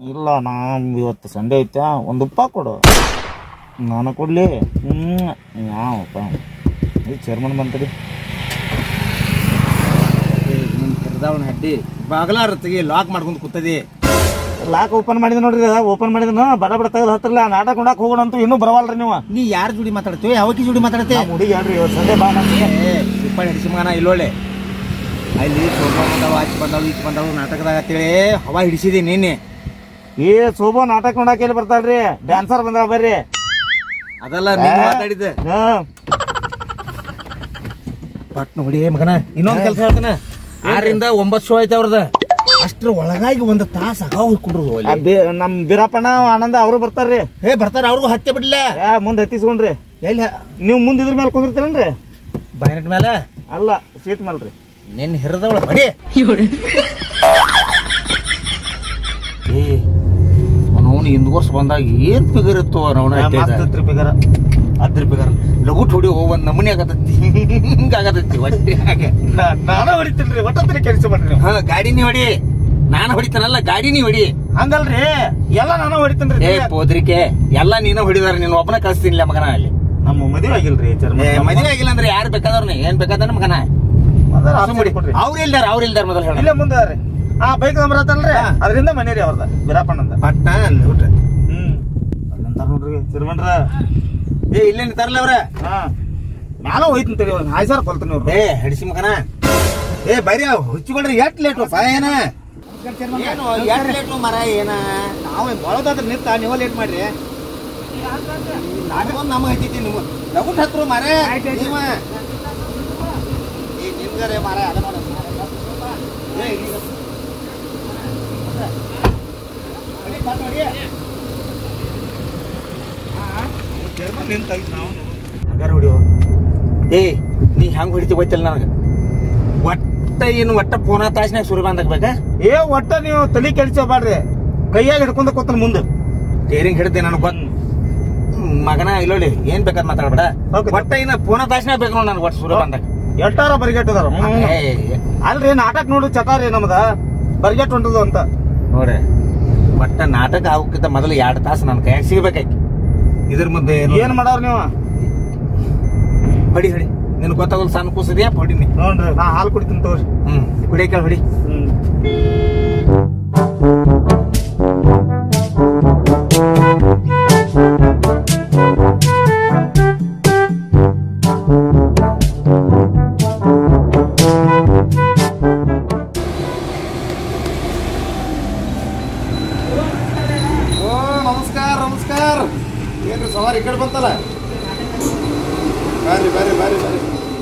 ಇಲ್ಲ ನಾ ಇವತ್ತು ಸಂಡೇ ಐತೆ ಒಂದು ಉಪ್ಪ ಕೊಡು ನಾನು ಕೊಡ್ಲಿ ಹ್ಞೂ ಯಾವಪ್ಪ ಈ ಚೇರ್ಮನ್ ಬಂತಡಿ ನಿಮ್ ಕರ್ದವನ ಹಡ್ಡಿ ಬಾಗಲಾರ ತೆಗಿ ಲಾಕ್ ಮಾಡ್ಕೊಂಡ್ ಕೂತದಿ ಲಾಕ್ ಓಪನ್ ಮಾಡಿದ ನೋಡ್ರಿ ಓಪನ್ ಮಾಡಿದನು ಬಡ ಬಡ ತೆಗೆದು ಹತ್ತಿರಲ್ಲ ನಾಟಕ ನೋಡಕ್ ಹೋಗೋಣ ಅಂತೂ ಇನ್ನೂ ಬರವಲ್ರಿ ನೀವು ನೀ ಯಾರ ಜೋಡಿ ಮಾತಾಡ್ತೀವಿ ಯಾವಕಿ ಜೋಡಿ ಮಾತಾಡ್ತಿ ನಮ್ಮ ಹುಡುಗಿ ಹೇಳ್ರಿ ಇವತ್ತು ಸಂಡೇ ಬಾ ನಮ್ಗೆ ಉಪ್ಪ ಹಿಡಿಸಿ ಮಗನ ಇಲ್ಲೊಳ್ಳೆ ಅಲ್ಲಿ ಸೋಫಾ ಬಂದಾವ ಆಚೆ ಬಂದಾವ ಈಚೆ ಬಂದಾವ ನಾಟಕದಾಗ ಅಂತೇಳಿ ಹವಾ ಹಿಡಿಸಿದಿ ನೀನೆ ಏ ಶೋಭಾ ನಾಟಕ ನೋಡಕ್ ಎಲ್ಲಿ ಬರ್ತಾಳ್ರಿ ಡ್ಯಾನ್ಸರ್ ಬಂದಾಳ ಬರ್ರಿ ಅದಲ್ಲ ನೀನ್ ಮಾತಾಡಿದ್ದೆ ಹಾ ಪಟ್ ನೋಡಿ ಮಗನ ಇನ್ನೊಂದ್ ಕೆಲಸ ಹೇಳ್ತಾನ ಆರರಿಂದ ಒಂಬತ್ತು ಶೋ ಐತೆ ಅವ್ರದ ಅಷ್ಟ್ರ ಒಳಗಾಗಿ ಒಂದು ತಾಸ ಆಗ ಹೋಗ್ಕೊಂಡ್ರು ಆ ಬಿ- ನಮ್ ಬೀರಪ್ಪಣ್ಣ ಆನಂದ ಅವರು ಬರ್ತಾರ್ರಿ ಹೇ ಬರ್ತಾರ ಅವ್ರಿಗೂ ಹತ್ತೆ ಬಿಡ್ಲ ಯಾ ಮುಂದೆ ಹತ್ತಿಸ್ಕೊಂಡ್ರಿ ಎಲ್ಲಿ ನೀವು ಮುಂದೆ ಇದ್ರ ಮೇಲೆ ಕುಂದಿರ್ತೀರೇನ್ರಿ ಬೈನೆಟ್ ಮೇಲೆ ಅಲ್ಲ ಸೀಟ್ ಮೇಲೆ ರೀ ನಿನ್ನ ಹಿರಿದವಳ ಬಡಿ ಏ ಅವನು ಹಿಂದ್ ವರ್ಷ ಬಂದಾಗ ಏನ್ ಫಿಗರ್ ಇತ್ತು ಅವನ ಅದ್ರ ಫಿಗರ್ ಲಘು ಹೊಡಿ ಹೋಗ್ ನಮೂನಿ ಆಗತೈತಿ ಹಿಂಗ ಆಗತೈತಿ ಹೊಟ್ಟೆ ಹಾಗೆ ನಾನು ಹೊಡಿತೀನ್ರಿ ಒಟ್ಟತ್ತಿನ ಕೆಲಸ ಮಾಡ್ರಿ ಹಾ ಗಾಡಿ ನೀ ಹೊಡಿ ನಾನು ಹೊಡಿತಾನಲ್ಲ ಗಾಡಿ ನೀ ಹೊಡಿ ಹಂಗಲ್ರಿ ಎಲ್ಲ ನಾನು ಹೊಡಿತೀನ್ರಿ ಏ ಪೋದ್ರಿಕೆ ಎಲ್ಲ ನೀನ ಹೊಡಿದಾರ ನೀನ್ ಒಬ್ಬನ ಕಳಿಸ್ತೀನಿಲ್ಲ ಮಗನ ಅಲ್ಲಿ ನಮ್ಮ ಮದುವೆ ಆಗಿಲ್ರಿ ಏ, ಮದುವೆ ಆಗಿಲ್ಲ ಅಂದ್ರೆ ಯಾರು ಬೇಕಾದವ್ರನ್ನ ಏನ್ ಬೇಕಾದ್ರೆ ಮಗನ ಕೊಡ್ರಿ ಅವ್ರು ಇಲ್ದಾರ ಅವ್ರು ಇಲ್ದಾರ ಮೊದಲು ಹೇಳ ಇಲ್ಲೇ ಮುಂದೆ ಅದಾರಿ ಆ ಬೈಕ್ ನಂಬರ್ ಆತಲ್ರಿ ಅದರಿಂದ ಮನೆ ರೀ ಅವ್ರದ ಬೀರಪ್ಪಣ್ಣಂದ ಪಟ್ನ ಅಲ್ಲಿ ಹುಟ್ಟ ಹ್ಮ್ ಅಲ್ಲಂತಾರ ನೋಡ್ರಿ ತಿರುವಂಡ್ರ ಏ ಇಲ್ಲೇನು ತರಲ್ಲ ಅವ್ರ ಹಾ ನಾನು ಹೋಯ್ತೀನಿ ತಡಿ ಒಂದು ಹಾಯ್ ಸಾವಿರ ಕೊಲ್ತೀನಿ ಅವ್ರು ಏ ಹಡಿಸಿ ಮಗನ ಏ ಬರೀ ಹುಚ್ಚಿಕೊಂಡ್ರೆ ಎಟ್ ಲೇಟು ಪಾ ಏನ ಏನು ಎಟ್ ಲೇಟು ಮರ ಏನ ನಾವು ಬಳೋದಾದ್ರೆ ನಿಂತ ನೀವು ಲೇಟ್ ಮಾಡ್ರಿ ನಾಟಕ ನಮಗೆ ಹಚ್ಚೈತಿ ನೀವು ಲಗುಟ್ ಹತ್ರು ಮರ ನೀವ ಏ ನಿನ್ಗರೆ ಮರ ಅದ ನೋಡ ಏ ಈಗ ಹಂಗಾರ ಹೊಡಿಯೋ ಏ ನೀ ಹೆಂಗ್ ಹೊಡಿತಿ ಗೊತ್ತಿಲ್ಲ ನನಗೆ ಒಟ್ಟ ಏನು ಒಟ್ಟ ಫೋನ ತಾಸ್ನಾಗ ಸುರಿ ಬಂದಾಗಬೇಕಾ ಏ ಒಟ್ಟ ನೀವು ತಲೆ ಕೆಡಿಸೋಬಾಡ್ರಿ ಕೈಯಾಗ ಹಿಡ್ಕೊಂಡ ಕೂತಾನ ಮುಂದೆ ಟೇರಿಂಗ್ ಹಿಡ್ದೆ ನನಗೆ ಗೊತ್ತ ಮಗನ ಇಲ್ಲೋಡಿ ಏನ್ ಬೇಕಾದ್ ಮಾತಾಡ್ಬೇಡ Okay. ಒಟ್ಟ ಇನ್ನ ಫೋನ ತಾಸ್ನಾಗ ಬೇಕು ನೋಡಿ ನನಗೆ ಒಟ್ಟು ಸುರಿ ಬಂದಾಗ ಎಷ್ಟಾರ ಬರಿಗೆಟ್ಟದಾರ ಏ, ಅಲ್ರಿ ನಾಟಕ ನೋಡು ಚಟಾರಿ ನಮ್ದ ಬರ್ಗೆಟ್ ಹೊಂಟದು ಅಂತ ನೋಡ್ರಿ ಒಟ್ಟ ನಾಟಕ ಆಗೋಕ್ಕಿಂತ ಮೊದಲು ಎರಡು ತಾಸು ನನ್ನ ಕೈಯಾಗ ಸಿಗ್ಬೇಕಾಯ್ತು ಇದ್ರ ಮುಂದೆ ಏನು ಏನ್ ಮಾಡವ್ರ ನೀವು ಹೊಡಿ ಹೊಡಿ ನಿನ್ ಗೊತ್ತಾಗಲ್ಲ ಸಣ್ಣ ಕೂಸಿದ್ಯಾ ಹೊಡಿನಿ ನೋಡ್ರಿ ನಾ ಹಾಲು ಕುಡಿತೀನಿ ತಗೋರಿ ಹ್ಮ್ ಕುಡಿಯಕ್ಕೆ ಹೊಡಿ ಹ್ಮ್ ಓ ನಮಸ್ಕಾರ ನಮಸ್ಕಾರ ಏನ್ರಿ ಸವಾರಿ ಈ ಕಡೆ ಬಂತಲ್ಲ ಬರ್ರಿ ಬರ್ರಿ ಬರ್ರಿ ಬರ್ರಿ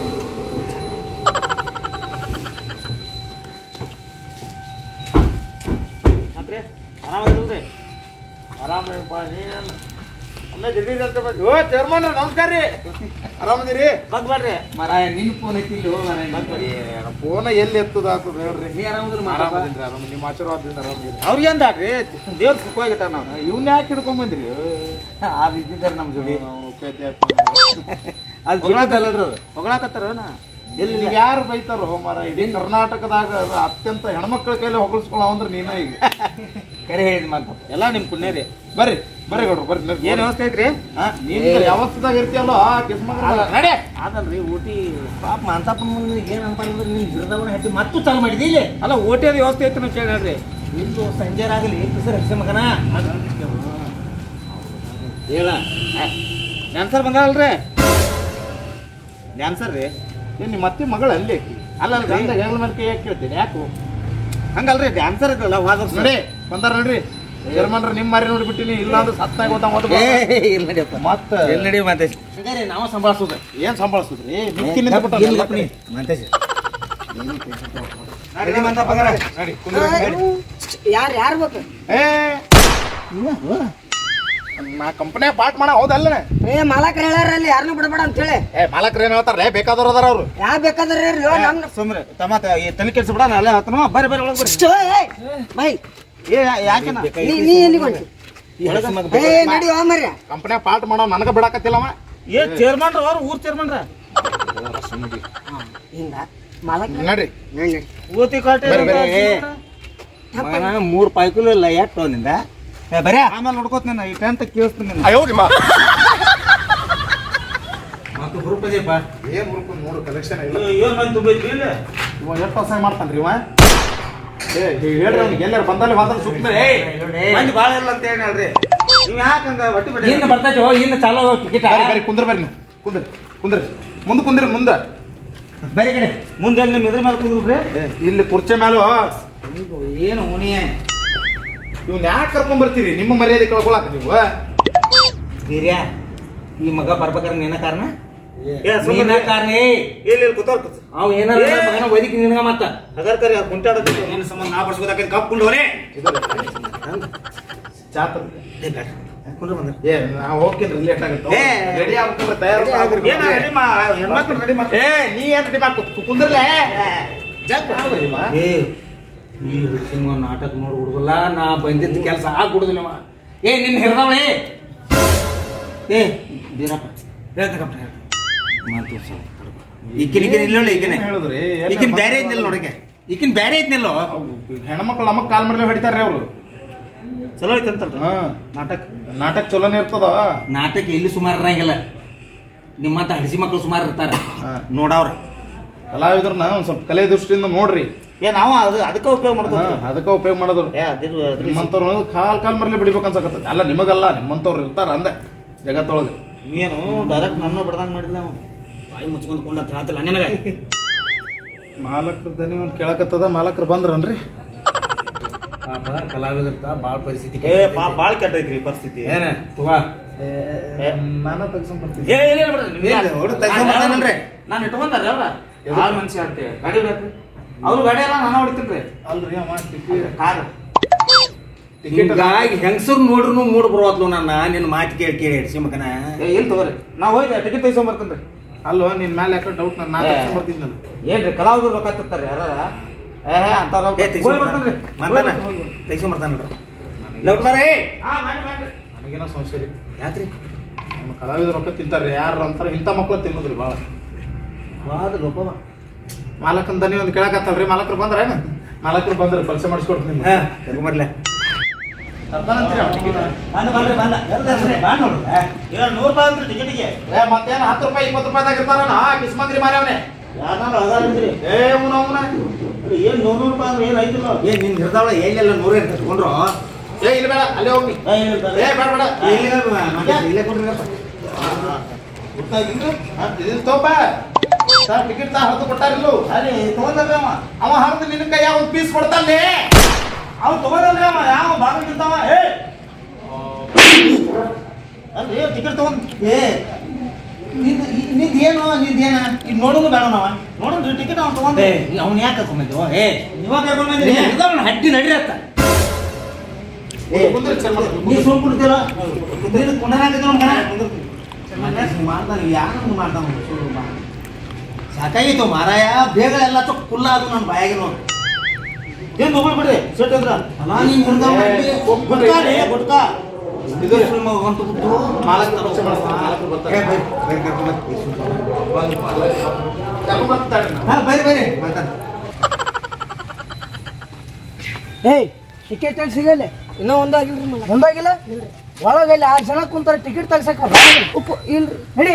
ಓ ಚೇರ್ಮನ್ ನಮಸ್ಕಾರ ರೀ ಆರಾಮದಿರಿ ಬರ್ರಿ ಮರ ನಿನ್ ಫೋನ್ ಐತಿ ಫೋನ ಎಲ್ಲಿ ಎತ್ತದ ಆಗ್ತದ ಹೇಳ್ರಿ ನೀ ಆರಾಮದ್ರ ಆರಾಮದಿನ್ರಿ ಆರಾಮ ನಿಮ್ಮ ಆಶೀರ್ವಾದದಿಂದ ಆರಾಮದಿರಿ ಅವ್ರಿಗೆ ಅಂದಾಡ್ರಿ ದೇವ್ರ ಸುಖವಾಗಿಟ್ಟ ನಾವು ಇವ್ನ ಯಾಕೆ ಹಿಡ್ಕೊಂಡ್ ಬಂದ್ರಿ ಆ ಇದ್ದಿದ್ದಾರೆ ನಮ್ ಜೋಡಿ ಅದು ಹೊಗಳಾಕತ್ತಲ್ರಿ ಅದು. ಹೊಗಳಾಕತ್ತಾರ ಎಲ್ಲಿ ನೀವು ಯಾರು ಬೈತಾರೋ ಮರ ಇಡೀ ಕರ್ನಾಟಕದಾಗ ಅತ್ಯಂತ ಹೆಣ್ಮಕ್ಳ ಕೈಲಿ ಹೊಗಳಿಸ್ಕೊಳ್ಳೋ ಅಂದ್ರೆ ನೀನ ಈಗ ಕರೆ ಹೇಳಿದ್ ಮಾತು ಎಲ್ಲಾ ನಿಮ್ ಪುಣ್ಯ ರೀ ಬರ್ರಿ ಬರ್ರಿ ಗೌಡ್ರು ಬರ್ರಿ ನಡ್ರಿ. ಏನ್ ವ್ಯವಸ್ಥೆ ಐತ್ರಿ ಹಾ, ನೀನ್ ಯಾವತ್ತದಾಗ ಇರ್ತೀಯಲ್ಲ ಆ ಕಿಸ್ಮಗ ನಡೆ ಅದಲ್ರಿ ಊಟಿ ಪಾಪ ಮಾಂತಪ್ಪನ ಮುಂದೆ ಏನ್ ಅಂತಾರಂದ್ರೆ ನೀನ್ ಹಿಡ್ದವನ ಹಟ್ಟಿ ಮತ್ತು ಚಾಲು ಮಾಡಿದಿ ಇಲ್ಲಿ ಅಲ್ಲ ಓಟಿಯದ ವ್ಯವಸ್ಥೆ ಐತಿ ಅಂತ ಹೇಳಿ ಹೇಳ್ರಿ ಇಂದು ಸಂಜೆ ಆಗಲಿ ಕಿಸರ್ ಹಚ್ಚ ಮಗನ ಹೇಳ ಡ್ಯಾನ್ಸರ್ ಬಂದಾರಲ್ರಿ ಡ್ಯಾನ್ಸರ್ ರೀ ಏನ್ ನಿಮ್ಮ ಅತ್ತಿ ಮಗಳ ಅಲ್ಲಿ ಅಲ್ಲಲ್ರಿ ಗಂಡ ಹೆಂಗ್ಳ ಮೇಲೆ ಕೈ ಯಾಕೆ ಕೇಳ್ತೀನಿ ಯಾಕೆ ಹಂಗಲ್ರಿ ಡ್ಯಾನ್ಸರ್ ಇದ್ರಲ್ಲ ಹೋದ ವರ್ಷ ನೋಡಿ ಬಂದಾರ ನೋಡ್ರಿ ಜರ್ಮನ್ರ ನಿಮ್ ಮಾರಿ ನೋಡ್ಬಿಟ್ಟಿನಿ ಇಲ್ಲ ಅಂದ್ರೆ ಸತ್ತಾಗ ಹೋದ ಮೊದಲು ಇಲ್ಲ ನಡಿಯಪ್ಪ ಮತ್ತ ಎಲ್ಲಿ ನಡಿ ಮಾತೇಶ್ ಹಂಗಾರೆ ನಾವು ಸಂಭಾಳಿಸೋದು ಏನ್ ಸಂಭಾಳಿಸಿದ್ರಿ ಮಿಕ್ಕಿ ನಿಂತ್ಬಿಟ್ಟಾನ ಎಲ್ಲ ಕಡೆ. ಮಾತೇಶ್ ನಡಿ ಮಂದಪ್ಪ ಹಂಗಾರ. ನಡಿ, ಕುಂದ್ರಿ, ನಡಿ. ಯಾರು ಯಾರು ಬೇಕು ಏ ನಾ ಕಂಪನಿಯಾಗ ಪಾಠ ಮಾಡ ಹೌದಲ್ಲ ಏ ಮಾಲಕರು ಹೇಳ್ಯಾರಲ್ಲಿ ಯಾರನ್ನೂ ಬಿಡಬೇಡ ಅಂತ ಹೇಳಿ ಏ ಮಾಲಕ್ರ ಏನ್ ಹೇಳ್ತಾರ ಬೇಕಾದವ್ರು ಅದಾರ ಅವ್ರು ಯಾ ಬೇಕಾದ್ರೆ ಇರ್ಲಿ ಓ, ನಮ್ನ ಸುಮ್ರೆ ತಮ್ಮ ಈ ತಲೆ ಕೆಲ್ಸ ಬಿಡ ಅಲ್ಲೇ ಹತ್ತನ ಬರ್ರಿ ಬರ್ರಿ ಒಳಗ್ ಬರ್ರಿ ಅಷ್ಟೋ, ಏ, ಬೈ ಏ ಯಾಕೆ ನೀ ನೀ ಎಲ್ಲಿಗೆ ಹೊಂಟಿ ಏ ನಡಿ ಓ ಮರ್ಯ ಕಂಪನಿಯಾಗ ಪಾಠ ಮಾಡೋ ನನಗ ಬಿಡಾಕತ್ತಿಲ್ಲವ ಏ ಚೇರ್ಮನ್ರ ಅವ್ರು ಊರ್ ಚೇರ್ಮನ್ರ ಹಿಂಗ ಮಾಲಕ ನಡ್ರಿ ನಡಿ ಊತಿ ಕಾಟೆ ಬರ್ರಿ, ಬರ್ರಿ, ಏ. ಮೂರು ಪಾಯ್ಕುಲು ಇಲ್ಲ ಎಷ್ಟು ನಿಂದ ಬರೇ ಆಮೇಲೆ ನೋಡ್ಕೋತೀನಿ ಈ ಟೆಂಟ್ ಕೇಳಿಸ್ತೀನಿ ಮತ್ತು ಹುರುಪದೇಪ ಏನ್ ಹುಡ್ಕೊಂಡು ನೋಡು ಕಲೆಕ್ಷನ್ ಇಲ್ಲ ಏನ್ ಮಂದಿ ತುಂಬೈತಿ ಇಲ್ಲ ಇವ ಎಷ್ಟು ಹೊಸ ಮಾಡ್ತಾನ್ರಿ ಇವ ಏ ಹೀಗ್ ಹೇಳ್ರಿ ಅವ್ನಿಗೆ ಎಲ್ಲಾರು ಬಂದಲ್ಲಿ ಬಂದಲ್ಲಿ ಸುಮ್ಮನೆ ಏಯ್ ಮಂದಿ ಭಾಳ ಇಲ್ಲ ಅಂತ ಹೇಳಿ ಹೇಳ್ರಿ ನೀವು ಯಾಕಂದ ಹೊಟ್ಟಿ ಬಿಡಿ ಇನ್ನು ಬರ್ತೈತಿ ಹೋ ಇನ್ನು ಚಾಲೋ ಟಿಕೆಟ್ ಬರ್ರಿ ಬರ್ರಿ ಕುಂದ್ರ ಬರ್ರಿ ನೀವು ಕುಂದ್ರಿ ಕುಂದ್ರಿ ಮುಂದೆ ಕುಂದ್ರಿ ಮುಂದೆ ಬರೀ ಕಡೆ ಮುಂದೆ ನಿಮ್ಮ ಇದ್ರ ಮೇಲೆ ಕುಂದ್ರಿ ಏ, ಇಲ್ಲಿ ಕುರ್ಚಿ ಮೇಲೂ ಏನು ಉಣಿಯೇ ಇವ್ನ ಯಾಕೆ ಕರ್ಕೊಂಡ್ ಬರ್ತೀರಿ ನಿಮ್ಮ ಮರ್ಯಾದೆ ಕಳ್ಕೊಳಕ ನೀವು ಹಿರಿಯ ಈ ಮಗ ಬರ್ಬೇಕಾರೆ ನಿನ್ನ ಕಾರಣ ಏ, ಸುಮ್ನೆ ನಿನ್ನ ಕಾರಣ ಏ ಇಲ್ಲಿ ಇಲ್ಲಿ ಕೂತವ್ರ ಕೂತು ಅವ್ ಏನಾರ ಏ. ಮಗನ ವೈದಿಕ ನಿನಗ ಮತ್ತ ಹಗರ್ ಕರಿ ಕುಂಟಾಡೋದು ನಿನ್ನ ಸಂಬಂಧ ನಾ ಬರ್ಸ್ಕೋದಾಕ ಕಪ್ ಕುಂಡೋರೆ ಚಾತ ಕುಂಡ್ರು ಬಂದ್ರೆ ಏ ನಾವು ಹೋಗ್ತೀನಿ ಲೇಟ್ ಆಗುತ್ತೆ ಏ, ರೆಡಿ ಆಗ್ಬೇಕಂದ್ರೆ ತಯಾರು ಏನ ರೆಡಿ ಮಾ ಹೆಣ್ಮಕ್ಳು ರೆಡಿ ಮಾ ಏ ನೀ ಏನ್ ರೆಡಿ ಮಾಡ್ಕೊ ಕುಂದ್ರಲೇ ಏ ನೀ ಹುಡುಗ ನಾಟಕ ನೋಡಿ ಹುಡುಗಲ್ಲ ನಾ ಬಂದಿದ್ದ ಕೆಲಸ ಆಗಿ ಹುಡುಗಲ್ಲ ಏ ನಿನ್ನ ಹಿರಿದವಳೆ ಏ ಬೀರಪ್ಪ ಹೇಳ್ತಕ್ಕಪ್ಪ ಮಾತು ಈಕಿನ ಈಕಿನ ಇಲ್ಲ ನೋಡಿ ಈಕಿನ ಹೇಳಿದ್ರಿ ಈಕಿನ ಬೇರೆ ಐತ್ನಿಲ್ಲ ನೋಡಕ್ಕೆ ಈಕಿನ ಬೇರೆ ಐತ್ನಿಲ್ಲೋ ಹೆಣ್ಮಕ್ಳು ನಮಗ್ ಕಾಲ್ ಮೇಲೆ ಹೊಡಿತಾರ್ರಿ ಅವ್ರು ಚಲೋ ಐತೆ ಅಂತಲ್ರಿ ಹಾ ನಾಟಕ ನಾಟಕ ಚಲೋನೇ ಇರ್ತದ ನಾಟಕ ಎಲ್ಲಿ ಸುಮಾರು ಇರಂಗಿಲ್ಲ ನಿಮ್ಮಂತ ಹಡಿಸಿ ಮಕ್ಕಳು ಸುಮಾರು ಇರ್ತಾರ ಹಾ. ನೋಡವ್ರ ಕಲಾವಿದ್ರನ್ನ ಒಂದ್ ಸ್ವಲ್ಪ ಕಲೆ ದೃಷ್ಟಿಯಿಂದ ನೋಡ್ರಿ ಏ ನಾವು ಅದು ಅದಕ್ಕೆ ಉಪಯೋಗ ಹಾ, ಮಾಡ್ತೀವಿ ಅದಕ್ಕ ಉಪಯೋಗ ಮಾಡೋದು ಏ ಅದಿರು ಅದ್ರ ನಿಮ್ಮಂತವ್ರು ಕಾಲ್ ಕಾಲ್ ಮರ್ಲಿ ಬಿಡ್ಬೇಕು ಅನ್ಸಕತ್ತದ ಅಲ್ಲ ನಿಮಗಲ್ಲ ನಿಮ್ಮಂತವ್ರು ಇರ್ತಾರ ಅಂದೆ ಜಗತ್ತೊಳಗೆ ನೀನು ಡೈರೆಕ್ಟ್ ನನ್ನ ಬಡ್ದಂಗ್ ಮಾಡಿಲ್ಲ ನಾವು ಬಾಯಿ ಮುಚ್ಕೊಂಡು ಕೊಂಡ ಹೇಳ್ತಿಲ್ಲ ನಿನಗೆ ಮಾಲಕ್ರ ದನಿ ಒಂದ್ ಕೇಳಕತ್ತದ ಮಾಲಕ್ರು ಬಂದ್ರನ್ರಿ ಕಲಾವಿದ್ರ ಬಾಳ ಪರಿಸ್ಥಿತಿ ಏ ಪಾ ಭಾಳ ಕೆಟ್ಟೈತ್ರಿ ಪರಿಸ್ಥಿತಿ ಏನ ತುವಾ ನಾನ ತೆಗ್ಸ್ಕೊಂಡ್ ಬರ್ತೀನಿ ಏ ಇಲ್ಲ ಇಲ್ಲ ಬಿಡ್ರಿ, ನೀವು ಯಾಕೆ? ಹುಡುಗ ತೆಗ್ಸ್ಕೊಂಡ್ ಬರ್ತಾನಲ್ರಿ? ನಾನು ಇಟ್ಕೊಂಡಾರ ಅವ್ರ ಆಳ್ ಮನುಷ್ಯ ಅಂತೇಳಿ ಗಾಡಿ ಬೇಕ್ರಿ ಅವ್ರು ಗಾಡಿ ಎಲ್ಲ ನಾನು ಹೊಡಿತೀನಿ ಅಲ್ರಿ ಅವ ಟಿಕೆಟ್ ಕಾರ್ ಟಿಕೆಟ್ ಹಿಂಗಾಗಿ ಹೆಂಗಸರು ನೋಡ್ರು ಮೂಡ್ ಬರುವತ್ಲು ನನ್ನ ನಿನ್ನ ಮಾತು ಕೇಳಿ ಕೇಳಿ ಹಿಡ್ಸಿ ಮಗನ ಏ ಇಲ್ಲಿ ತಗೋರಿ ನಾವು ಹೋಗಿ ಟಿಕೆಟ್ ತೆಗಿಸ್ಕೊಂಡ್ ಬರ್ತೀನಿ ರೀ ಅಲ್ವಾ ನಿನ್ ಮೇಲೆ ಯಾಕೆ ಡೌಟ್ ನಾನು ನಾ ಏ. ತೆಗ್ಸ್ಕೊಂಡ್ ಬರ್ತೀನಿ ನಾನು ಏನ್ರಿ ಕಲಾವಿದ್ರು ರೊಕ್ಕ ತಿರ್ತಾರೆ ಯಾರ ಏ ಅಂತಾರ ಏ ತೆಗ್ಸ್ಕೊಂಡ್ ಮಂತಾನ ತೆಗ್ಸ್ಕೊಂಡ್ ಬರ್ತಾನಲ್ರಿ ಲೌಟ್ಬಾರೇ ಹಾ ಮಾಡಿ ಮಾಡ್ರಿ ನನಗೇನೋ ಸಂಶಯ ರೀ ಯಾಕ್ರಿ ನಮ್ಮ ಕಲಾವಿದ್ರ ರೊಕ್ಕ ತಿಂತಾರ್ರಿ ಯಾರು ಅಂತಾರ ಇಂಥ ಮಕ್ಳು ತಿನ್ನೋದ್ರಿ ಭಾಳ ವಾದ ಲೋಪ ಮಾಲಕನ್ ದನಿ ಒಂದು ಕೇಳಕತ್ತಲ್ರಿ ಮಾಲಕರು ಬಂದ್ರ ಮಾಲಕರು ಬಂದ್ರೆ ಪರಿಚಯ ಮಾಡಿಸ್ಕೊಡ್ತೀನಿ ಹಾ ತಗೊಂಬರ್ಲೆ ತರ್ತಾನಂತ್ರಿ ಅವ್ನ್ ticket. ಬಂದ ಬಂದ್ರೆ ಬಂದ ಬಾ ನೋಡು ಏಳು ನೂರು ರೂಪಾಯಿ ಅಂತ್ರಿ ಟಿಕೆಟಿಗೆ ಏ ಮತ್ತೇನು ಹತ್ತು ರೂಪಾಯಿ ಇಪ್ಪತ್ತು ರೂಪಾಯಿದಾಗ ಇರ್ತಾರಣ ಕಿಸ್ಮಂದ್ರಿ ಮಾರ್ಯಾವನೆ ಯಾರು ಅದಾರಂದ್ರಿ ಏ ಅವ್ನ ಅವ್ನ ಏನ್ ನೂರು ನೂರು ರೂಪಾಯಿ ಅಂದ್ರೆ ಏನು ಐತಿಲ್ಲ ಏ ನಿನ್ ಹಿಡ್ದಾವಳ ಎಲ್ಲೆಲ್ಲ ನೂರ ಇಟ್ಕೊಂಡ್ರು ಏ ಇಲ್ಲಿ ಬೇಡ ಅಲ್ಲೇ ಹೋಗಿ ಏ ಹೇಳ್ತಾರೆ ಏ ಬೇಡ ಬೇಡ ಇಲ್ಲೇ ಇಲ್ಲೇ ಕೊಡ್ರಿ ಗೊತ್ತಾಗಿಲ್ರಿ ಇದನ್ನ ತೋಪ ಸರ್ ಟಿಕೆಟ್ ತಾ ಹರಿದು ಕೊಟ್ಟಾರಿಲ್ಲು ಅದೇ ತಗೊಂಡ್ರಿ ಅವ ಅವ ಹರಿದು ನಿನ್ನ ಕೈ ಒಂದು ಪೀಸ್ ಕೊಡ್ತಾನೆ ಅವ್ ತಗೊಂಡ್ರಿ ಅವ ಯಾವ ಭಾಗಕ್ಕಿಂತವ ಏ ಅಲ್ರಿ ಟಿಕೆಟ್ ತಗೊಂಡ್ ಏ ನಿಂದ ನಿಂದ ಏನು ನಿಂದ ಏನ ಈಗ ನೋಡೋದು ಬೇಡ ನಾವ ನೋಡೋಣ್ರಿ ಟಿಕೆಟ್ ಅವ್ನು ತಗೊಂಡ್ ಏ ಅವ್ನ ಯಾಕೆ ಕರ್ಕೊಂಬಂದಿವ ಏ ಇವಾಗ ಕರ್ಕೊಂಡ್ ಬಂದ್ರಿ ಹಿಡ್ದವ್ನ ಹಡ್ಡಿ ನಡಿರತ್ತ ಏ ಕುಂದ್ರಿ ಚಲ್ ಮಾಡ್ರಿ. ನೀ ಸುಮ್ ಕುಡ್ತಿಲ್ಲ ನೀನು ಕುಂಡನಾಗಿದ್ದ ಮಾಡ್ತಾನೆ ಯಾರು ಮಾಡ್ತಾನ ಸಾಕಾಗಿತ್ತು ಮಾರಾಯ ಬೇಗ ಎಲ್ಲ ಚೊಕ್ ಕುಲ್ಲ ಅದು ನನ್ನ ಬಾಯಾಗಿ ನೋಡಿ ಏನ್ ತಗೊಂಡ್ ಬಿಡ್ರಿ ಸೆಟ್ ಅಂದ್ರ ಅಲ್ಲ ನೀನ್ ಹಿಡ್ದವ್ ಮಾಡಿ ಏ, ಹೋಗ್ಬಿಡ್ರಿ. ಗುಟ್ಕಾ ರೀ ಗುಟ್ಕಾ ಇದು ಸುಮ್ಮ ಹೊಂಟು ಬಿಟ್ಟು ಮಾಲಕ್ ಪರಿಚಯ ಮಾಡಿಸ್ತಾನೆ, ಮಾಲಕ್ರು ಬರ್ತಾರೆ. ಏ, ಬರ್ರಿ, ಬರ್ರಿ, ಕರ್ಕೊಂಡ್ ಬರ್ರಿ. ಕರ್ಕೊಂಡ್ ಬರ್ತಾರೆ ನಾವು. ಹಾ ಬರ್ರಿ ಬರ್ರಿ ಮಾತಾಡ ಏಯ್ ಟಿಕೆಟ್ ಎಲ್ಲಿ ಸಿಗಲ್ಲ ಇನ್ನೂ ಒಂದಾಗಿಲ್ರಿ ಒಂದಾಗಿಲ್ಲ ಒಳಗೆ ಇಲ್ಲಿ ಆರು ಜನ ಕುಂತಾರ ಟಿಕೆಟ್ ತೆಗ್ಸಕ ಉಪ್ಪು ಇಲ್ರಿ ನಡಿ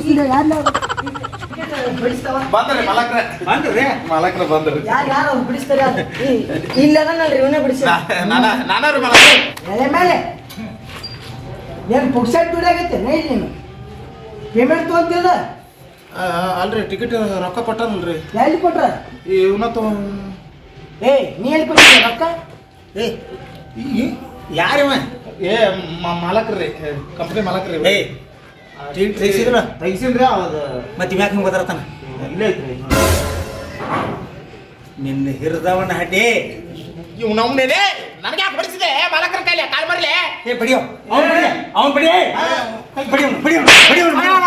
ಬಂದ್ರಿ ಮಾಲಕ್ರೆ ಬಂದ್ರಿ ಮಾಲಕ್ರ ಬಂದ್ರಿ ಯಾರು ಯಾರು ಅವ್ರು ಬಿಡಿಸ್ತಾರೆ ಅದು ಇಲ್ಲ ಅದನ್ನಲ್ರಿ ಇವನೇ ಬಿಡಿಸಿ ನಾನ ನಾನಾರು ಮಾಲಕ್ರೆ ಎಲೆ ಮೇಲೆ ಏನು ಪುಕ್ಸೆಟ್ ದುಡಿಯಾಗೈತೆ ನೈ ನೀನು ಪೇಮೆಂಟ್ ತೊಗೊಂತಿಲ್ಲ ಆ, ಅಲ್ರಿ ಟಿಕೆಟ್ ರೊಕ್ಕ ಕೊಟ್ಟಾನಲ್ರಿ ಎಲ್ಲಿ ಕೊಟ್ರ ಇವನ ತೊ ಏಯ್ ನೀ ಎಲ್ಲಿ ಕೊಟ್ಟಿದ್ದೆ ರೊಕ್ಕ ಏ ಯಾರಿವ ಏ ಮ- ಮಾಲಕ್ರಿ ಕಂಪ್ನಿ ಮಾಲಕ್ರಿ ಏ ಟಿಕೆಟ್ ತೆಗ್ಸಿದ್ರ ತೆಗಿಸಿನ್ರಿ ಅವಾಗ ಮತ್ತೆ ಯಾಕೆ ಹಿಂಗೆ ಬದರತಾನ ಇಲ್ಲೇ ಐತ್ರಿ ನಿನ್ನ ಹಿರಿದವನ ಹಡ್ಡಿ ಇವ್ ನಮ್ನೇನೆ ನನಗೆ ಯಾಕೆ ಬಡಿಸಿದೆ ಮಾಲಕರ ಕೈಲಿ ಕಾಲ್ ಮರ್ಲೆ ಏ ಬಡಿಯೋ ಅವ್ನು ಬಡಿ ಅವ್ನು ಬಡಿ ಬಡಿ ಅವ್ನು ಬಡಿ ಅವ್ನು ಬಡಿ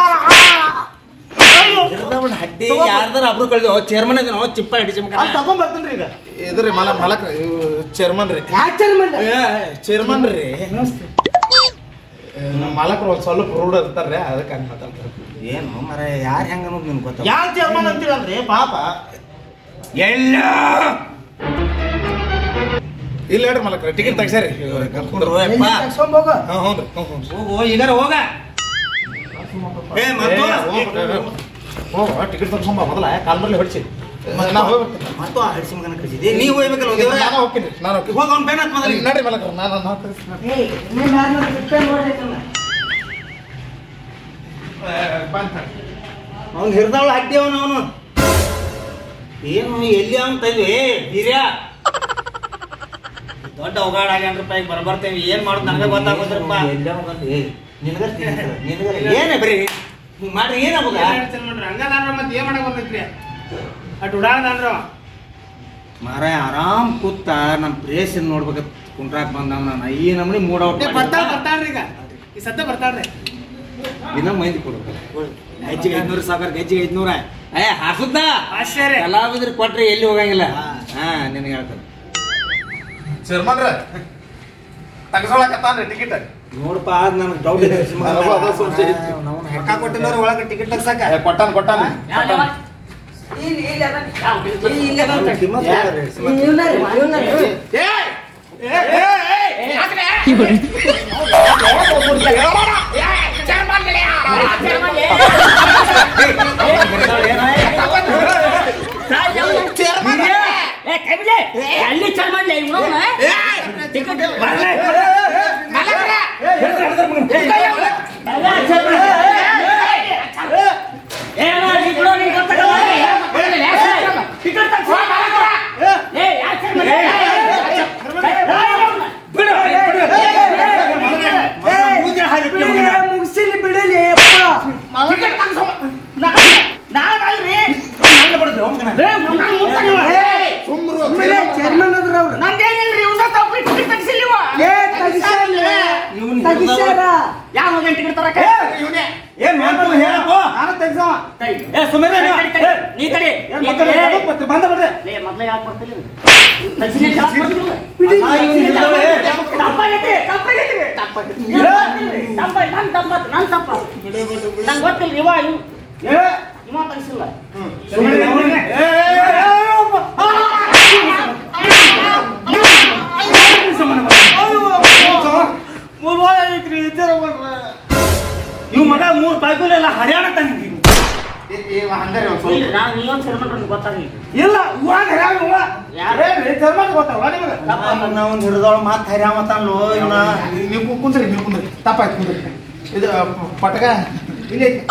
ಅವ್ನು ಹಿರಿದವನ ಹಡ್ಡಿ ಯಾರ್ದಾರ ಅಬ್ರು ಕಳ್ದು ಚೇರ್ಮನ್ ಅದನ್ನ ಚಿಪ್ಪ ಹಿಡಿಸಿ ಅಲ್ಲಿ ತಗೊಂಡ್ ಬರ್ತೀನಿ ಈಗ ಇದ್ರಿ ಮಾಲ ಮಾಲಕ್ರ ಚೇರ್ಮನ್ ರೀ ಯಾಕೆ ಚಲ್ ಮಾಡ್ಲ ಚೇರ್ಮನ್ ರೀ ನಮ್ಮ ಮಾಲಕರು ಒಂದ್ ಸ್ವಲ್ಪ ರೂಢ ಇರ್ತಾರ್ರಿ ಅದಕ್ಕೆ ಹಂಗೆ ಮಾತಾಡ್ತಾರೆ ಏನು ಮರ ಯಾರು ಹೆಂಗ ಅನ್ನೋದು ನಿನ್ಗೆ ಗೊತ್ತ ಯಾಕೆ ಚೇರ್ಮನ್ ಅಂತೀರಲ್ರಿ ಪಾಪ ಎಲ್ಲ ಇಲ್ಲ ಹೇಳ್ರಿ ಮಲಕ್ರ ಟಿಕೆಟ್ ತೆಗ್ಸಾರಿ ಕರ್ಕೊಂಡ್ರು ಎಲ್ಲಿ ತಗ್ಸ್ಕೊಂಬೋಗು? ಹಾಂ ಹ್ಞೂ ರೀ ಹ್ಞೂ ಹ್ಞೂ ಹೋಗು ಈಗಾರ ಹೋಗ ಏ ಮತ್ತು ಹೋಗ ಟಿಕೆಟ್ ತಗ್ಸ್ಕೊಂಬ ಮೊದಲ ಕಾಲ್ ಬರ್ಲಿ ಹೊಡಿಸಿ ನಾ ಹೋಗ್ಬಿಡ್ತೀನಿ ಮತ್ತು ಆ ಹಡಿಸಿ ಮಗನ ಕಳಿಸಿದ್ದೆ ನೀವು ಹೋಗ್ಬೇಕಲ್ಲ ದೇವ್ರ ನಾನು ಹೋಗ್ತೀನಿ ನಾನು ಹೋಗ್ತೀನಿ ಹೋಗ ಅವ್ನ ಬೇನಾತ್ ಮೊದಲಿಗೆ ನಡ್ರಿ ಮಲಕ್ರ ನಾನು ನಾನು ತಗ್ಸ್ತೀನಿ. ಏಯ್, ಇನ್ನೇನ್ ಯಾರ್ನಾರ ಬಿಟ್ಟೆ ನೋಡ್ಬೇಕಲ್ಲ. ಅವ್ನು ಹಿರಿದವಳು ಹಟ್ಟಿ ಅವನು ಅವನು ಏನು ಎಲ್ಲಿ ಅವನು ತಂದ್ವಿ ಏ ಹಿರಿಯ ದೊಡ್ಡ ಅವಗಾಡ ಆಗ್ಯಾನ್ರಪ್ಪ ಈಗ ಬರಬರ್ತೇವೆ ಏನ್ ಮಾಡೋದು ನನಗೆ ಗೊತ್ತಾಗೋದ್ರಪ್ಪ ಎಲ್ಲಿ ನಿನಗರ ನಿನಗರ ಏನೇ ಬರೀ ಹಿಂಗ್ ಮಾಡ್ರಿ ಏನಾಗುದ ಮತ್ತೆ ಏನ್ ಮಾಡಕ್ ಬರ್ತೈತ್ರಿ ಅಟ್ ಉಡಾಳದಾನ್ರ ಮಾರ ಆರಾಮ್ ಕೂತ ನಮ್ಮ ಪ್ರೇಸನ್ ನೋಡ್ಬೇಕಂತ ಕುಂಟ್ರಾಕ್ ಬಂದವ ನಾನು ಈ ನಮ್ನಿ ಮೂಡ್ ಔಟ್ ಬರ್ತಾಳ ಬರ್ತಾಳ್ರಿ ಈಗ ಈ ಸದ್ಯ ಬರ್ತಾಳ್ರಿ ದಿನ ಮಂದಿ ಕೊಡ್ಬೇಕು ಹೆಚ್ಚಿಗೆ ಐದ್ನೂರು ಸಾಕಾರ ಹೆಚ್ಚಿಗೆ ಐದ್ನೂರ ಏ ಹಾಸುದ್ದ ಆಶ್ಚರ್ಯ ಕಲಾವಿದ್ರು ಕೊಟ್ರೆ ಎಲ್ಲಿ ಹೋಗಂಗಿಲ್ಲ ಹಾ ನಿನಗೆ ಹೇಳ್ತಾರೆ ಚೇರ್ಮನ್ರ ತಗಸೋಳಕತ್ತಾನ್ರಿ ಟಿಕೆಟ್ ನೋಡಪ್ಪ ಅದ್ ನನಗೆ ಡೌಟ್ ಇದೆ ನನಗೂ ಅದ ಸಂಶಯ ಇತ್ತು. ರೊಕ್ಕ ಕೊಟ್ಟಿಲ್ಲವ್ರ ಒಳಗೆ ಟಿಕೆಟ್ ತಗ್ಸಾಕ ಕೊಟ್ಟಾನ ಕೊಟ್ಟಾನ ಇಲ್ಲಿ, ಇಲ್ಲಿ ಅದಾನ. ಇಲ್ಲಿ, ಇಲ್ಲಿ ಅದಾನ. ಕಿಮ್ಮತ್ ಹೇಳ್ತಾರೆ. ಇವ್ನ ರೀ, ಇವ್ನ ರೀ. ಅಲ್ಲಿ ಚರ್ಮಲ್ಲಿ ಇವನವನ ಟಿಕೆಟ್ ಬಿಡಿ, ಮುಗ್ಸಿಲಿ ಬಿಡಲಿ ಅಪ್ಪ. ಸುಮ್ಮನೆ ಚೇರ್ಮನ್ ಅದ್ರ ಅವ್ರು. ನಂದೇನಿಲ್ರಿ ಇವ್ನ ತಪ್ಪಿ ಟಿಕೆಟ್ ತಗ್ಸಿಲ್ಲಿವ ಏ, ತಗಿಸ್ಯಾರ. ತಗಿಸ್ಯಾರ. ಯಾವ ಹೋಗಿ ಟಿಕೆಟ್ ತರಕ ಏನ್ ಮಾಡ್ತಾವ ಹೇಳಪ್ಪ ಏ ಸುಮ್ಮನೆ ನೀ ತಡಿ ನೀ ತಡಿ ಬಂದ ಬಿಡ್ರಿ ಲೇ ಮೊದ್ಲೇ ಯಾಕೆ ಬರ್ತಿಲ್ಲ ತಗ್ಸಿಲ್ಲ ಯಾಕೆ ಬರ್ತಿಲ್ಲ ಬಿಡಿ. ತಪ್ಪಾಗೈತಿ ತಪ್ಪಾಗೈತಿ ತಪ್ಪಾಗೈತಿ ತಪ್ಪ ನನ್ ತಪ್ಪ ನನ್ ತಪ್ಪ ನಂಗೆ ಗೊತ್ತಿಲ್ಲ ಇವ ಇವ್ ಇವ ತಗ್ಸಿಲ್ಲ ಇವ್ ಮಗ ಮೂರ್ ಬಾಯ್ಕುಲೆಲ್ಲ ಹರಿಯಾಣ ತಂದಿದ್ದೀನಿ ಹಂಗಾರೆ ಒಂದ್ ಸ್ವಲ್ಪ ಇಲ್ಲ ನಾನು ನೀವೊಂದು ಸೇರ್ಕೊಂಡ್ರೆ ಗೊತ್ತಾಗಲಿ ಇಲ್ಲ ಇವಾಗ ಹರ್ಯಾವ ಇವ. ಯಾರು? ಏನ್ರಿ, ಚರ್ಮನ್ ಗೊತ್ತಾವ ನಿಮಗೆ ನಾವು ಹಿಡಿದವಳು ಮಾತ್ ಹರಿಯಾಮತಾನ್ಲೋ ಇವನ ನೀವು ಕುಂದ್ರಿ ನೀವು ಕುಂದ್ರಿ ತಪ್ಪಾಯ್ತು ಕುಂದ್ರಿ ಇದು ಪಟಕ ಇಲ್ಲಿ ಐತಿ.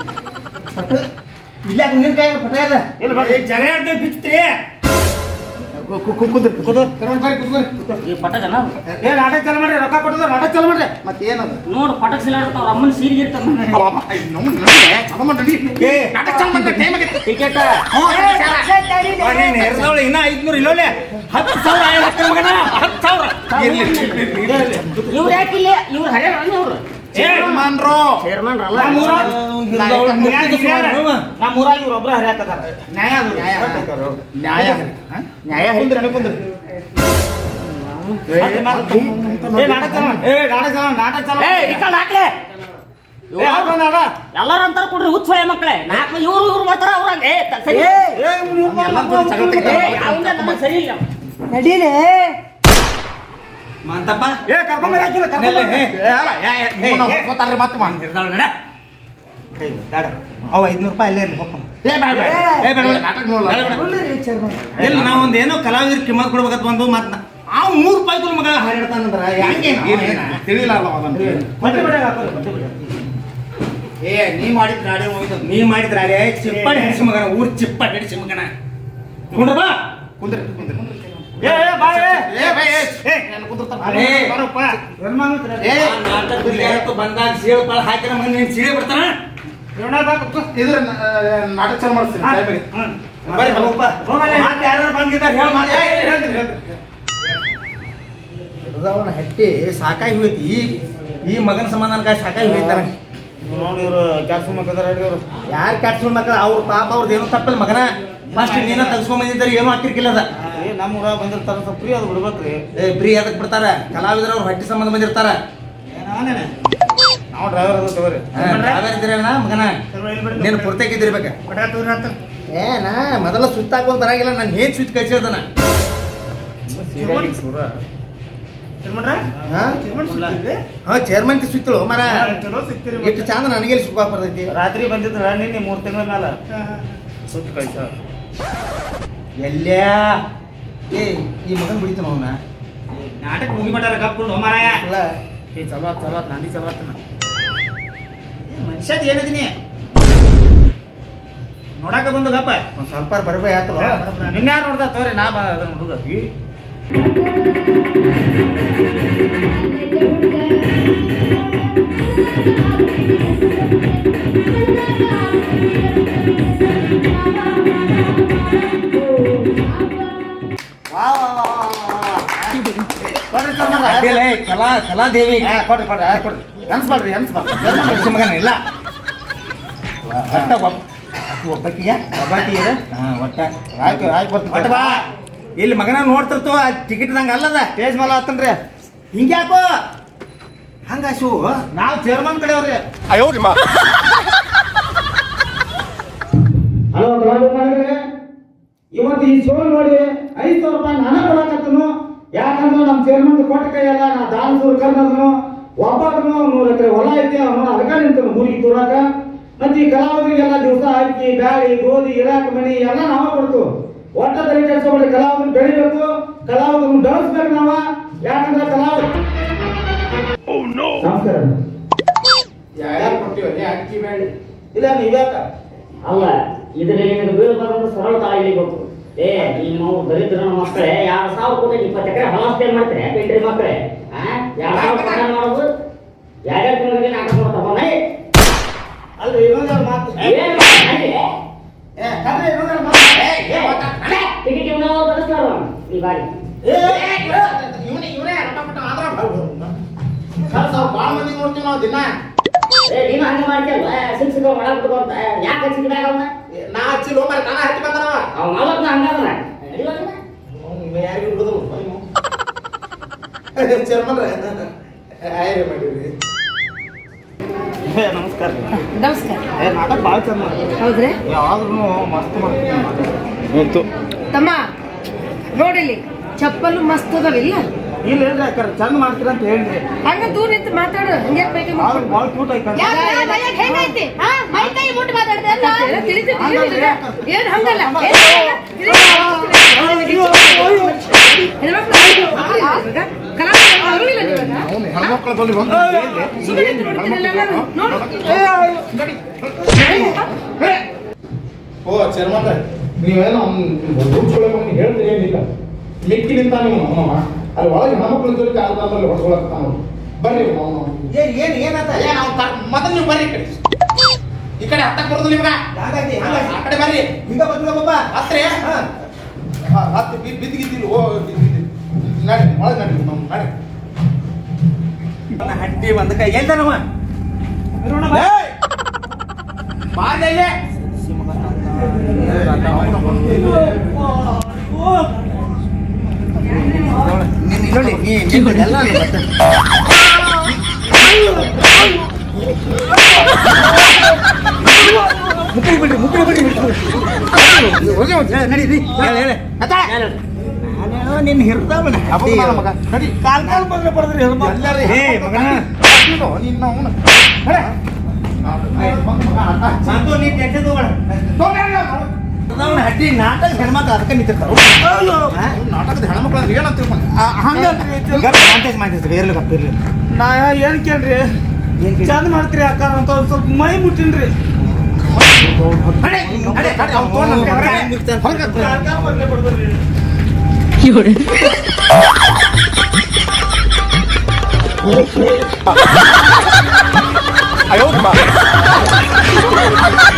ಇಲ್ಲ ನಿನ್ ಕೈ ಪಟ ಅದ ಇಲ್ಲ ಬರ್ರಿ ಜಗಳ ಆಡ್ದೆ ಬಿತ್ತಿ ಕು- ಕು- ಕು- ಕುಂದ್ರಿ ಕುಂದ್ರಿ ಕರ್ಕೊಂಡ್ ಬರ್ರಿ, ಕುಂದ್ರಿ. ಈ ಪಟಕನ ಏ ನಾಟಕ ಚಾಲು ಮಾಡ್ರಿ ರೊಕ್ಕ ಕೊಟ್ಟಿದ್ರೆ ನಾಟಕ ಚಾಲು ಮಾಡ್ರಿ ಮತ್ತೆ ಏನದು ನೋಡು ಪಟಕ್ ಸಿಲಾಡ್ತಾವ ಅಮ್ಮನ ಸೀರಿಗೆ ಇರ್ತಾವ ಚಾಲು ಮಾಡ್ರಿ ಏ ನಾಟಕ ಚಾಲು ಮಾಡ್ರಿ ಟೈಮ್ ಆಗೈತಿ ಟಿಕೆಟ್ ಹಿಡಿದವಳು ಇನ್ನ ಐದ್ನೂರು ಇಲ್ಲೋಲೆ ಹತ್ತು ಸಾವಿರ ಹಾಕ್ತಾರೆ ಮಗನ ಹತ್ತು ಸಾವಿರ ಇವ್ರು ಯಾಕಿಲ್ಲ ಇವ್ರು ಹರ್ಯಾಣ ಇವ್ರು ಚೇರ್ಮನ್ರು ಚೇರ್ಮನ್ ಅಲ್ಲ ನಮ್ಮ ಊರಾಗ ಇವ್ರು ಒಬ್ರು ಹರಿಯಾಕದಾರ ನ್ಯಾಯ ಅದು ನ್ಯಾಯ ನ್ಯಾಯ ಹಾ? ನ್ಯಾಯ ಕುಂದ್ರಿ ನೀವು ಕುಂದ್ರಿ ಏ ನಾಟಕ ಚಾಲು ಮಾಡು. ಏ ನಾಟಕ ಚಾಲು ಮಾಡು, ನಾಟಕ ಚಾಲು ಏ ಮಾಡು. ಈ ಕಡೆ ಹಾಕ್ಲೆ ಏ, ಹಾಕ್ಬಂದ್ ನಾಡ. ಎಲ್ಲಾರು ಅಂತಾರ ಕೊಡ್ರಿ ಹುಚ್ಚ ಮಕ್ಕಳೇ ನಾಲ್ಕು ಇವ್ರು ಇವ್ರು ಬರ್ತಾರ ಅವ್ರಂಗ ಏ ತ- ಸರಿ ಏ, ಏ, ಇವ್ನು ಇವ್ನು ಮಾಡ್ಬೇಕು. ಏ, ಅವ್ನ್ಗೆ ನಮಗೆ ಸರಿ ಇಲ್ಲ ನಡೀಲಿ ಮಂತಪ್ಪ ಏ ಕರ್ಕೊಂಡ್ ಹಾಕಿಲ್ಲ ಕರ್ಕೊಂಡ್ ಏ, ಅಲ್ಲ, ಏ, ಏ, ನೀವು ನಾವು ಗೊತ್ತಾರ್ರಿ ಮತ್ತೆ ಮಾಡಿ ಹಿಡ್ದಾಳ್ ನಡೆ. ಏ, ಬೇಡ. ಅವ ಐದ್ನೂರು ರೂಪಾಯಿ ಅಲ್ಲೇ ಇರ್ಲಿ ಹೋಗ್ತಾನೆ. ಏ ಬೇಡ ಬೇಡ ಏ, ಬೇಡ, ಬೇಡ. ನಾಟಕ ನೋಡಲ್ಲ ಬೇಡ, ಬೇಡ. ಕುಂದ್ರಿ ಚೇರ್ಮನ್ ಇಲ್ಲ ನಾವ್ ಒಂದ್ ಏನೋ ಕಲಾವಿದ್ರ ಕಿಮ್ಮತ್ ಕೊಡ್ಬೇಕಂತ ಬಂದು ಮತ್ ನಾ- ಅವ್ ಮೂರ್ ರೂಪಾಯಿ ಕೊಡು ಮಗ ಹಾರಿಡ್ತಾನಂದ್ರ ಹೆಂಗೆ ತಿಳಿಲ್ಲ ಅಲ್ಲ ಅದನ್ನ ಏ ನೀ ಮಾಡಿದ್ರ ಆಡೇ ಹೋಗಿದ್ದು ನೀ ಮಾಡಿದ್ರ ಆಡೇ ಚಿಪ್ಪಾಡಿ ಹಿಡಿಸಿ ಮಗನ ಊರ್ ಚಿಪ್ಪಾಡಿ ಹಿಡಿಸಿ ಮಗನ ಕುಂಡ್ರ ಬಾ ಕುಂದ್ರಿ ಕುಂದ್ರಿ ಏ ಏ, ಬಾ ಏ. ಏ ಬೈ ಏ ಏ ನಾನು ಕುಂದ್ರತಾನ ಏ. ಬರಪ್ಪ ಏ ನಾಟಕದಲ್ಲಿ ಯಾವತ್ತೂ ಬಂದಾಗ ಸೀಳು ಪಾಳು ಹಾಕಿರ ಮಗ ನೀನ್ ಸೀಳೆ ಬಿಡ್ತಾನ ಇದ್ರ ನಾಟಕ ಚಾಲು ಮಾಡಿಸ್ತೀನಿ ಟೈಮ್ ಆಗೈತಿ. ಬರ್ರಿ ಹೋಗಪ್ಪ ಮತ್ತೆ ಯಾರು ಬಂದಿದ್ದಾರೆ ಹೇಳ ಏ, ಏ, ಹೇಳ್ತೀನಿ ಹೇಳ್ತೀನಿ ಹಿಡ್ದವನ ಹಟ್ಟಿ ಸಾಕಾಗಿ ಹೋಯ್ತು ಈಗ ಈ ಮಗನ ಸಮಾಧಾನ ಕಾಯಿ ಸಾಕಾಗಿ ಹೋಯ್ತಾರ ನೋಡಿ ಇವರು ಕೆಲಸ ಮಕ್ಕದಾರ ಇವರು ಯಾರು ಕಟ್ಸ್ಕೊಂಡ್ ಮಕ್ಕಳ ಅವ್ರ ಪಾಪ ಅವ್ರದ್ದು ಏನೋ ತಪ್ಪಿಲ್ಲ ಮಗನ ಫಸ್ಟ್ ನೀನ ತೆಗ್ಸ್ಕೊಂಡ್ ಬಂದಿದ್ದಾರೆ ಏನೂ ಹಾಕಿರ್ಕಿಲ್ಲ ಅದ ಏ ನಮ್ಮ ಊರಾಗ ಬಂದಿರ್ತಾರ ಸ್ವಲ್ಪ ಫ್ರೀ ಅದು ಬಿಡ್ಬೇಕ್ರಿ ಏ ಫ್ರೀ ಅದಕ್ಕೆ ಬಿಡ್ತಾರ ಕಲಾವಿದ್ರ ಅವ್ರ ಹೊಟ್ಟಿ ಸಂಬಂಧ ಬಂದಿರ್ತಾರ ನಾವು ಡ್ರೈವರ್ ಅದ ತಗೋರಿ ಇದ್ದೀರಣ್ಣ ಮಗನ ನೀನು ಪೂರ್ತಿಯಾಗಿದ್ದಿರ್ಬೇಕ ಏ ನಾ ಮೊದಲ ಸುತ್ತಾಕೊಂಡ್ ಬರಾಗಿಲ್ಲ ನಾನು ಏನ್ ಸುತ್ತ ಕಳ್ಸಿರ್ತಾನ ತಿರ್ಮಣ್ರ? ಹಾ ತಿರ್ಮಣ್ ಸುತ್ತಿದ್ರಿ? ಹಾ ಚೇರ್ಮನ್ ಸುತ್ತಳು ಮರ ಚಲೋ ಸಿಕ್ತಿರಿ ಎಷ್ಟು ಚಂದ ನನಗೆ ಸುಖ ಬರ್ತೈತಿ ರಾತ್ರಿ ಬಂದಿದ್ರ ನಿನ್ನೆ ಮೂರ್ ತಿಂಗಳ ಮ್ಯಾಲ ಹಾ, ಹಾ. ಸುತ್ತ ಕಳ್ಸ ಎಲ್ಲ್ಯಾ ಏ ಈ ಮಗನ್ ಬಿಡಿತಾನ ಅವನ ನಾಟಕ ಮುಗಿ ಮಾಡ್ಯಾರ ಕಪ್ಕೊಂಡು ಮಾರಾಯ ಅಲ್ಲ ಏ ಚಲೋ ಆತ್, ಚಲೋ ಆತ್, ನಂದಿ ಚಲೋ ಆತನ ಮನುಷ್ಯದ ಏನದಿನಿ ನೋಡಾಕ ಬಂದು ಗಪ್ಪ ಒಂದ್ ಸ್ವಲ್ಪ ಬರಬೇ ಆತಲ್ಲ ನಿನ್ಯಾರು ನೋಡ್ದ ತೋರಿ ನಾ ಬಾ ಅದನ್ನ ಹುಡುಗ ವಾ ವಾ ವಾ ವಾ ಕೊಡ್ರಿ ತಮ್ಮರ ಅಡ್ಡಿಲ್ಲ ಕಲಾ ಕಲಾದೇವಿ ಕೊಡ್ರಿ ಕೊಡ್ರಿ ಆ, ಕೊಡ್ರಿ ಅನ್ಸ್ಬಾರ್ರಿ ಅನ್ಸ್ಬಾರ್ರಿ ಜರ್ಮನ್ ಮಗನ ಇಲ್ಲ ಒಟ್ಟ ಒಬ್ಬ ಒಬ್ಬಕ್ಕಿಗೆ ಒಬ್ಬಾಕಿಗೆ ಹಾ ಒಟ್ಟ ಆಯ್ತು ಆಯ್ತು ಒಟ್ಟ ಬರ್ತೀನಿ ಬಾ ಇಲ್ಲಿ ಮಗನ ನೋಡ್ತಿರ್ತು ಆ ಟಿಕೆಟ್ ನಂಗೆ ಅಲ್ಲದ ಟೇಜ್ ಮೇಲೆ ಆತನ್ರಿ ಹಿಂಗ್ಯಾಕೋ ಹಂಗ ಶೂ ನಾವ್ ಚೇರ್ಮನ್ ಕಡೆ ಅವ್ರಿ ಹಲೋ ಕಲಾವಿದರೇ ಇವತ್ತು ಈ ಶೋ ನೋಡಿ ಐದು ಸಾವಿರ ರೂಪಾಯಿ ನಾನು ಕೊಡಕತ್ತನು ಯಾಕಂದ್ರೆ ನಮ್ಮ ಚೇರ್ಮನ್ ಕೊಟ್ಟ ಕೈಯಲ್ಲ ನಾ ದಾನ ಸೂರು ಕರ್ನದನು ಒಬ್ಬನು ನೂರ ಎಕರೆ ಹೊಲ ಐತಿ ಅವನು ಅದಕ್ಕ ನಿಂತನು ಮೂಲಿಗೆ ತೂರಾಕ ಮತ್ತೆ ಈ ಕಲಾವಿದರಿಗೆಲ್ಲ ದಿವಸ ಅಕ್ಕಿ ಬ್ಯಾಳಿ ಗೋಧಿ ಇರಾಕ್ ಮನಿ ಎಲ್ಲ ನಾವ ಕೊಡ್ತು ಒಟ್ಟ ತಲೆ ಕೆಡಿಸ್ಕೊಬೇಡಿ ಕಲಾವಿದ್ರು ಬೆಳಿಬೇಕು ಕಲಾವಿದ್ರು ಬೆಳೆಸ್ಬೇಕು ನಾವ ಯಾಕಂದ್ರೆ ಕಲಾವಿದ ನಮಸ್ಕಾರ ಯಾರ್ಯಾರು ಕೊಡ್ತೀವಿ ಅಕ್ಕಿ ಬ್ಯಾಳಿ ಇಲ್ಲ ನೀವ್ಯಾಕ ಅಲ್ಲ ಇದರಲ್ಲಿ ನಿನಗೆ ಬೀಳ್ಬಾರ್ದು ಸರಳ ತಾಳಿಬೇಕು ಏ ನಿಮ್ಮ ದರಿದ್ರ ಮಕ್ಕಳೇ ಎರಡು ಸಾವಿರ ಕೋಟಿ ಇಪ್ಪತ್ತು ಎಕರೆ ಹೊಲಸ್ತೇನೆ ಮಾಡ್ತಾರೆ ಪೇಂಟ್ರಿ ಮಕ್ಕಳೇ ಆ ಎರಡು ಸಾವಿರ ಪಗಾರ ಮಾಡೋದು ಯಾರ್ಯಾರು ತಿಂಗಳಿಗೆ ನಾಟಕ ಮಾಡ್ತಾವ ನೈ ಅಲ್ರಿ ಇನ್ನೊಂದು ಮಾತು ಏನು ಮಾಡಿ? ಏ, ಕರ್ರಿ, ಇನ್ನೊಂದು ಮಾತು. ಏ, ಏ, ನಡೆ, ಟಿಕೆಟ್ ಇವನು ಬರೆಸ್ತಾರ ಈ ಬಾರಿ ಏ, ಇವ್ನೇ- ಇವ್ನೇ ರೊಕ್ಕ ಕೊಟ್ಟು ಆದ್ರ ಖರ್ಚು ನಾವು ಭಾಳ ಮಂದಿ ನೋಡ್ತೀವಿ ನಾವು ದಿನ ಏ ನೀನು ಹಂಗೆ ಮಾಡ್ತೀಯಲ್ವ ಶಿಕ್ಷಕ ಮಾಡಾಕ್ಬಿಟ್ಟು ಅಂತ ಯಾಕೆ ಹಚ್ಚಿದಾಗ ಅವನ್ನ ನಾ ಹಚ್ಚಿಲ್ಲ ಮರ ನಾನ ಹಚ್ಚಿ ಬಂದನವ ಅವ್ ಮಾಲಕ್ನ ಹಂಗಾದ್ರೆ ನಡಿವಲ್ಲ ಯಾರಿಗೂ ಬಿಡುದು ಚರ್ಮನ್ರ ಆಯ್ರಿ ಮಾಡಿರಿ ನಮಸ್ಕಾರ ರೀ ನಮಸ್ಕಾರ ಏ ನಾಟಕ ಭಾಳ ಚಂದ ಹೌದ್ರಿ ಯಾವಾಗ್ಲೂ ಮಸ್ತ್ ಮಾಡ್ತೀನಿ ತಮ್ಮ ನೋಡಿಲಿ ಚಪ್ಪಲು ಮಸ್ತ್ ಅದಾವಿಲ್ಲ ಇಲ್ಲ ಹೇಳ್ರಿ ಅಕ್ಕಾರ ಚಂದ ಮಾಡ್ತೀರ ಅಂತ ಹೇಳ್ರಿ ಹಂಗ ದೂರ ನಿಂತು ಮಾತಾಡು ಹಂಗೆ ಬೇಕೆ ಅವ್ರು ಭಾಳ ಕ್ಯೂಟ್ ಆಯ್ತು ಹೆಂಗೈತಿ ಮೈ ಕೈ ಮುಟ್ಟು ಮಾತಾಡ್ದೆ ಏನ್ ಹಂಗಲ್ಲ ಏನ್ ಹಂಗಲ್ಲ? ಕಲಾವಿದ್ರು ಅವರು ಇಲ್ಲ ನೀವಾಗ? ಹೆಣ್ಮಕ್ಳ ಬಳಿ ಒಂದು ಸುಮ್ಮನೆ ನಿಂತು ನೋಡ್ತೀರಲ್ಲ ಎಲ್ಲರೂ? ನೋಡು. ಓ ಚರ್ಮನ್ರ ನೀವೇನೋ ರೂಲ್ಸ್ಗಳು ಹೇಳ್ತೀರಿ ಏನಿಲ್ಲ ಮಿಕ್ಕಿ ನಿಂತ ನೀವು ಅವನವ ಅಲ್ಲಿ ಒಳಗೆ ಹೆಣ್ಮಕ್ಳ ಜೊತೆ ಕಾಲದಲ್ಲಿ ಹೊಡ್ಕೊಳಕ್ತಾನ ಬರ್ರಿ ಅವನು ಏನ್ ಏನ್ ಏನಾತ ಏ ನಾವು ಮೊದಲು ನೀವು ಬರ್ರಿ ಈ ಕಡೆ ಈ ಕಡೆ ಹತ್ತಕ್ಕೆ ಬರೋದು ನಿಮ್ಗ ಹಾಗಾಗಿ ಆ ಕಡೆ ಬರ್ರಿ ಹಿಂಗ ಬಂದ್ರ ಬಾಬಾ ಹತ್ರಿ ಹಾ ಹತ್ತು ಬಿದ್ದಿಗಿದ್ದಿಲ್ಲ ಓ ಬಿದ್ದಿಗಿದ್ದಿಲ್ಲ ನಡಿ ಒಳಗೆ ನಡಿ ನಾವು ನಡಿ ನನ್ನ ಹಟ್ಟಿ ಒಂದ ಕೈ ಎಲ್ದನವ ಬಾರ್ಲೆ ಇಲ್ಲೇ. ನಿನ್ನ ನೋಡಿ ನೀ ನಿನ್ನ ಎಲ್ಲ ಮತ್ತೆ ಮುಕ್ಕಳಿ ಬಿಡ್ರಿ ಮುಕ್ಕಳಿ ಬಿಡ್ರಿ ಹೋಗಿ ಹೋಗಿ ನಡೀರಿ ಹೇಳ ಹೇಳ ನಾನೇನೋ ನಿನ್ನ ಹಿರ್ದಾವಣ ಅಬ್ಬಬ್ಬ ನನ್ನ ಮಗ. ನಡಿ. ಕಾಲ್ ಕಾಲ್ ಬಂದ್ರೆ ಬಡದ್ರಿ ಎಲ್ಲರೂ ಹೇ ಮಗನ ನೀನು ನಿನ್ನ ಅವನು ನಡೆ. ಏ, ಬಂದ್ ಮಗ, ಅಣ್ಣ. ಸಂತು ನೀ ಟೆನ್ಷನ್ ತಗೋಬೇಡ ತಗೊಂಡ್ಯಾರ ನಾವು. ಹಿರ್ದಾವಣ ಹಟ್ಟಿ ನಾಟಕ ಹೆಣ್ಮಕ್ಳು ಅದಕ್ಕೆ ನಿಂತಿರ್ತಾವ ಇವ್ನು ನಾಟಕದ ಹೆಣ್ಮಕ್ಳು ಅಂದ್ರೆ ಏನಂತ ತಿಳ್ಕೊಂಡು ಕಾಂಟೆಸ್ಟ್ ಮಾಡಿರ್ತೀವಿ ಇರ್ಲಿ ಗಪ್ಪ ಇರ್ಲಿ ನಾ ಏನ್ ಕೇಳ್ರಿ ಚಂದ ಮಾಡ್ತೀರಿ ಅಕ್ಕಾರ ಅಂತ ಒಂದ್ ಸ್ವಲ್ಪ ಮೈ ಮುಟ್ಟಿನ್ರಿ ನಡೆ, ನಡೆ, ನಡೆ, ಅವ್ನ್ ತಗೊಂಡ್ ನನ್ ಕಡೆ ಹೊರಗೆ. ಹೊರಗೆ ಹಾಕು. ಕಾಲ್ ಬಂದ್ರೆ ಬಡ್ದ್ರಿ. ಅಯ್ಯೋ